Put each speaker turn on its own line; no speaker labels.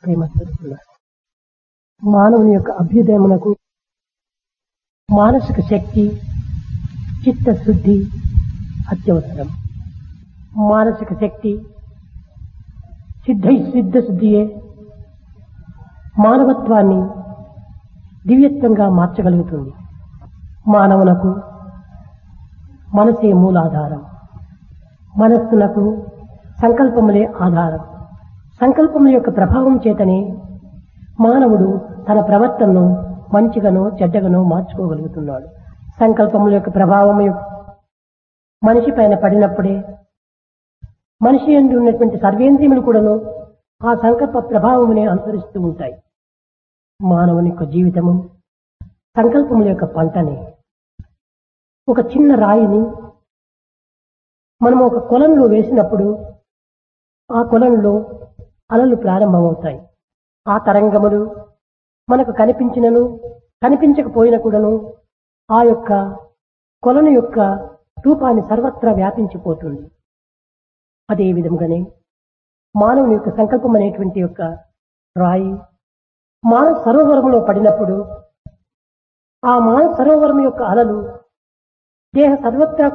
ప్రేమపడుతున్నారు మానవుని యొక్క అభ్యుదయమునకు మానసిక శక్తి చిత్తశుద్ధి అత్యవసరం మానసిక శక్తి సిద్ధ సిద్ధశుద్ధియే మానవత్వాన్ని దివ్యత్వంగా మార్చగలుగుతుంది మానవునకు మనసే మూలాధారం మనస్సునకు సంకల్పములే ఆధారం సంకల్పముల యొక్క ప్రభావం చేతనే మానవుడు తన ప్రవర్తనను మంచిగానో చెడ్డగానో మార్చుకోగలుగుతున్నాడు సంకల్పముల యొక్క ప్రభావం మనిషి పైన పడినప్పుడే మనిషి ఎందు ఉన్నటువంటి సర్వేంద్రియములు కూడాను ఆ సంకల్ప ప్రభావమునే అనుసరిస్తూ ఉంటాయి మానవుని యొక్క జీవితము సంకల్పముల యొక్క పంటనే ఒక చిన్న రాయిని మనం ఒక కొలంలో వేసినప్పుడు ఆ కొలంలో అలలు ప్రారంభమవుతాయి ఆ తరంగములు మనకు కనిపించినను కనిపించకపోయిన కూడాను ఆ యొక్క కొలను యొక్క రూపాన్ని సర్వత్రా వ్యాపించిపోతుంది అదే విధంగానే మానవుని యొక్క సంకల్పం అనేటువంటి యొక్క రాయి మానవ సరోవరంలో పడినప్పుడు ఆ మానవ సరోవరం యొక్క అలలు దేహ సర్వత్రా